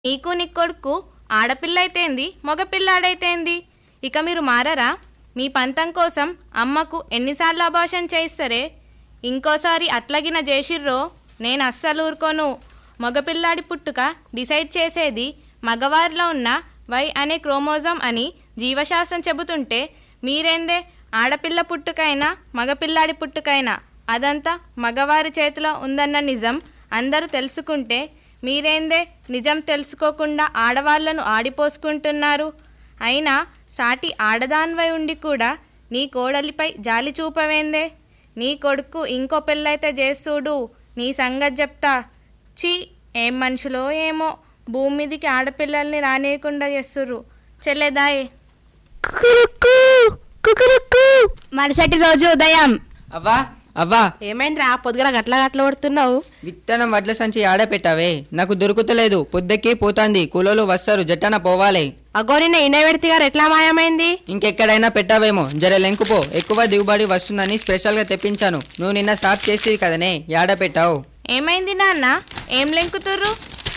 నీకు నీ కొడుకు ఆడపిల్లైతేంది మగపిల్లాడైతేంది ఇక మీరు మారరా మీ పంతం కోసం అమ్మకు ఎన్నిసార్లు అభాషణ చేయిస్తారే ఇంకోసారి అట్లగిన చేసిర్రో నేను అస్సలు ఊరుకోను మగపిల్లాడి పుట్టుక డిసైడ్ చేసేది మగవారిలో ఉన్న వై అనే క్రోమోజోమ్ అని జీవశాస్త్రం చెబుతుంటే మీరేందే ఆడపిల్ల పుట్టుకైనా మగపిల్లాడి పుట్టుకైనా అదంతా మగవారి చేతిలో ఉందన్న నిజం అందరూ తెలుసుకుంటే మీరేందే నిజం తెలుసుకోకుండా ఆడవాళ్లను ఆడిపోసుకుంటున్నారు అయినా సాటి ఆడదాన్వై ఉండి కూడా నీ కోడలిపై జాలి చూపవేందే నీ కొడుకు ఇంకో పెళ్ళైతే చేస్తుడు నీ సంగతి చెప్తా చీ ఏం మనుషులో ఏమో భూమి మీదికి ఆడపిల్లల్ని రానియకుండా చేస్తుర్రు చెల్లేదాయే కుకురుక్కు కుకురుక్కు మరుసటి రోజు ఉదయం అవ్వా అవ్వా ఏమైందిరా పొద్దుగల గట్ల గట్ల పడుతున్నావు విత్తనం వడ్ల సంచి ఆడపెట్టావే నాకు దొరుకుతలేదు పొద్దెక్కి పోతాంది కూలోలు వస్తారు జట్టన పోవాలి అగో నిన్న ఇన్నవెడితి గారు ఎట్లా మాయమైంది ఇంకెక్కడైనా పెట్టావేమో జర లెంకుపో ఎక్కువ దిగుబడి వస్తుందని స్పెషల్గా తెప్పించాను నువ్వు నిన్న సాఫ్ చేస్తేవి కదనే యాడ పెట్టావు ఏమైంది నాన్న ఏం లెంకుతుర్రు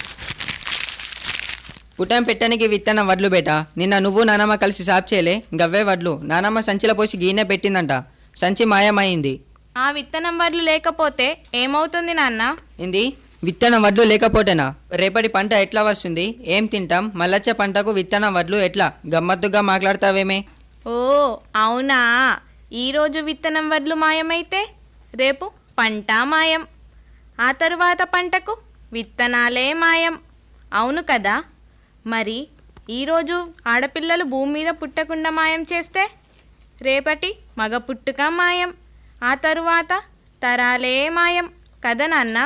పుటం పెట్టడానికి విత్తనం వడ్లు బేట నిన్న నువ్వు నానమ్మ కలిసి సాఫ్ చేయలే గవ్వే వడ్లు నానమ్మ సంచిలో పోసి గీనె పెట్టిందంట సంచి మాయమైంది ఆ విత్తనం వడ్లు లేకపోతే ఏమవుతుంది నాన్న ఏంది విత్తనం వడ్లు లేకపోతేనా రేపటి పంట ఎట్లా వస్తుంది ఏం తింటాం మల్లచ్చ పంటకు విత్తనం వడ్లు ఎట్లా గమ్మత్తుగా మాట్లాడతావేమే ఓ అవునా ఈరోజు విత్తనం వడ్లు మాయమైతే రేపు పంట మాయం ఆ తరువాత పంటకు విత్తనాలే మాయం అవును కదా మరి ఈరోజు ఆడపిల్లలు భూమి మీద పుట్టకుండా మాయం చేస్తే రేపటి మగ పుట్టుక మాయం ఆ తరువాత తరాలే మాయం కదా నాన్న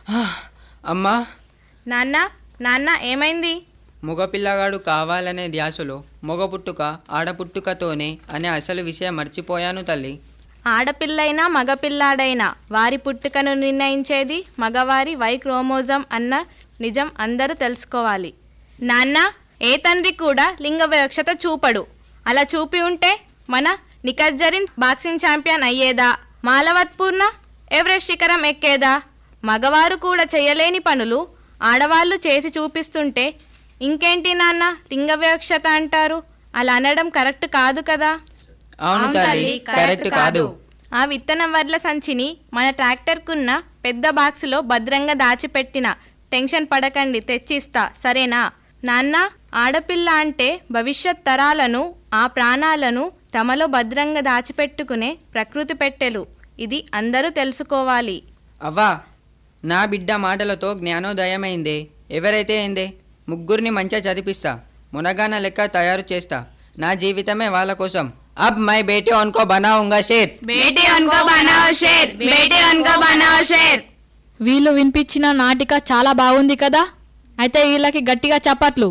అమ్మా నాన్న నాన్న ఏమైంది మగపిల్లగాడు కావాలనే ధ్యాసలో మగ పుట్టుక ఆడపుట్టుకతోనే అనే అసలు విషయం మర్చిపోయాను తల్లి ఆడపిల్లైనా మగపిల్లాడైనా వారి పుట్టుకను నిర్ణయించేది మగవారి వై క్రోమోజం అన్న నిజం అందరూ తెలుసుకోవాలి నాన్న ఏ తండ్రి కూడా లింగ వివక్షత చూపడు అలా చూపి ఉంటే మన నికజ్జరిన్ బాక్సింగ్ ఛాంపియన్ అయ్యేదా మాలవత్పూర్ణ ఎవరెస్ట్ శిఖరం ఎక్కేదా మగవారు కూడా చేయలేని పనులు ఆడవాళ్ళు చేసి చూపిస్తుంటే ఇంకేంటి నాన్న లింగ వివక్షత అంటారు అలా అనడం కరెక్ట్ కాదు కదా అవును తల్లి కరెక్ట్ కాదు ఆ విత్తనం వడ్ల సంచిని మన ట్రాక్టర్కున్న పెద్ద బాక్సులో భద్రంగా దాచిపెట్టిన టెన్షన్ పడకండి తెచ్చిస్తా సరేనా నాన్న ఆడపిల్ల అంటే భవిష్యత్ తరాలను ఆ ప్రాణాలను తమలో భద్రంగా దాచిపెట్టుకునే ప్రకృతి పెట్టెలు ఇది అందరూ తెలుసుకోవాలి అవ్వా నా బిడ్డ మాటలతో జ్ఞానోదయమైందే ఎవరైతే ఏందే ముగ్గురిని మంచిగా చదివిస్తా మునగాన లెక్క తయారు చేస్తా నా జీవితమే వాళ్ళ కోసం అబ్ మై బేటీ ఉన్కో బనాऊंगा షేర్ బేటీ ఉన్కో బనాओ షేర్ బేటీ ఉన్కో బనాओ షేర్ వీళ్ళు వినిపించిన నాటిక చాలా బాగుంది కదా అయితే వీళ్ళకి గట్టిగా చప్పట్లు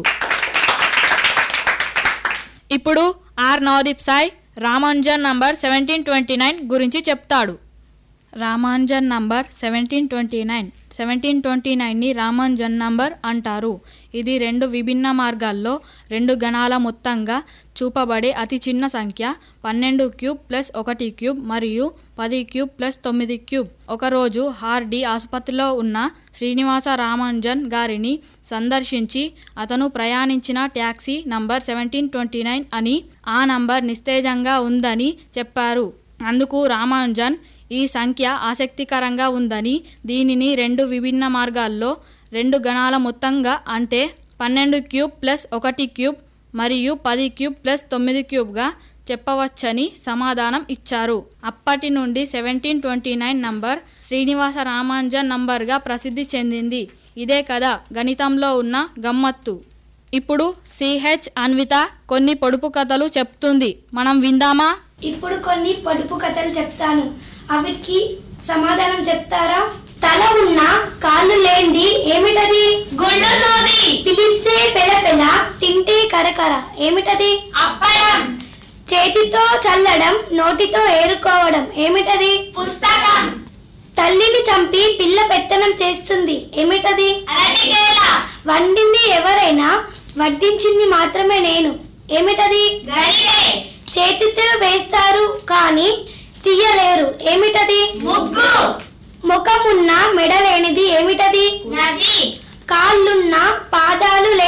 ఇప్పుడు R Navdeep Sai Ramanujan number seventeen twenty nine గురించి చెప్తాడు Ramanujan number seventeen twenty nine seventeen twenty నైన్ని రామాంజన్ నంబర్ అంటారు ఇది రెండు విభిన్న మార్గాల్లో రెండు గణాల మొత్తంగా చూపబడే అతి చిన్న సంఖ్య పన్నెండు క్యూబ్ ప్లస్ ఒకటి క్యూబ్ మరియు పది క్యూబ్ ప్లస్ తొమ్మిది క్యూబ్ ఒకరోజు హార్డీ ఆసుపత్రిలో ఉన్న శ్రీనివాస రామాంజన్ గారిని సందర్శించి అతను ప్రయాణించిన taxi number seventeen twenty nine అని ఆ నంబర్ నిస్తేజంగా ఉందని చెప్పారు అందుకు రామాంజన్ ఈ సంఖ్య ఆసక్తికరంగా ఉందని దీనిని రెండు విభిన్న మార్గాల్లో రెండు గణాల మొత్తంగా అంటే పన్నెండు క్యూబ్ ప్లస్ ఒకటి క్యూబ్ మరియు పది క్యూబ్ ప్లస్ తొమ్మిది క్యూబ్గా చెప్పవచ్చని సమాధానం ఇచ్చారు అప్పటి నుండి seventeen twenty nine number Srinivasa Ramanujan నంబర్గా ప్రసిద్ధి చెందింది ఇదే కదా గణితంలో ఉన్న గమ్మత్తు ఇప్పుడు సిహెచ్ అన్విత కొన్ని పొడుపు కథలు చెప్తుంది మనం విందామా ఇప్పుడు కొన్ని పొడుపు కథలు చెప్తాను అవిటికి సమాధానం చెప్తారా తల ఉన్న కాళ్ళు లేంది ఏమిటది గుండు సోది పిలిస్తే పెల పెల తింటే కరకర ఏమిటది అప్పడం చేతితో చల్లడం నోటితో ఏరుకోవడం ఏమిటది పుస్తకం తల్లిని చంపి పిల్ల పెత్తనం చేస్తుంది ఏమిటది వండింది ఎవరైనా వడ్డించింది మాత్రమే నేను ఏమిటది చేతితో వేస్తారు కానీ తీయలేరు ఏమిటది ముగ్గు ముఖమున్న మెడలేనిది ఏమిటది కాళ్ళున్న పాదాలు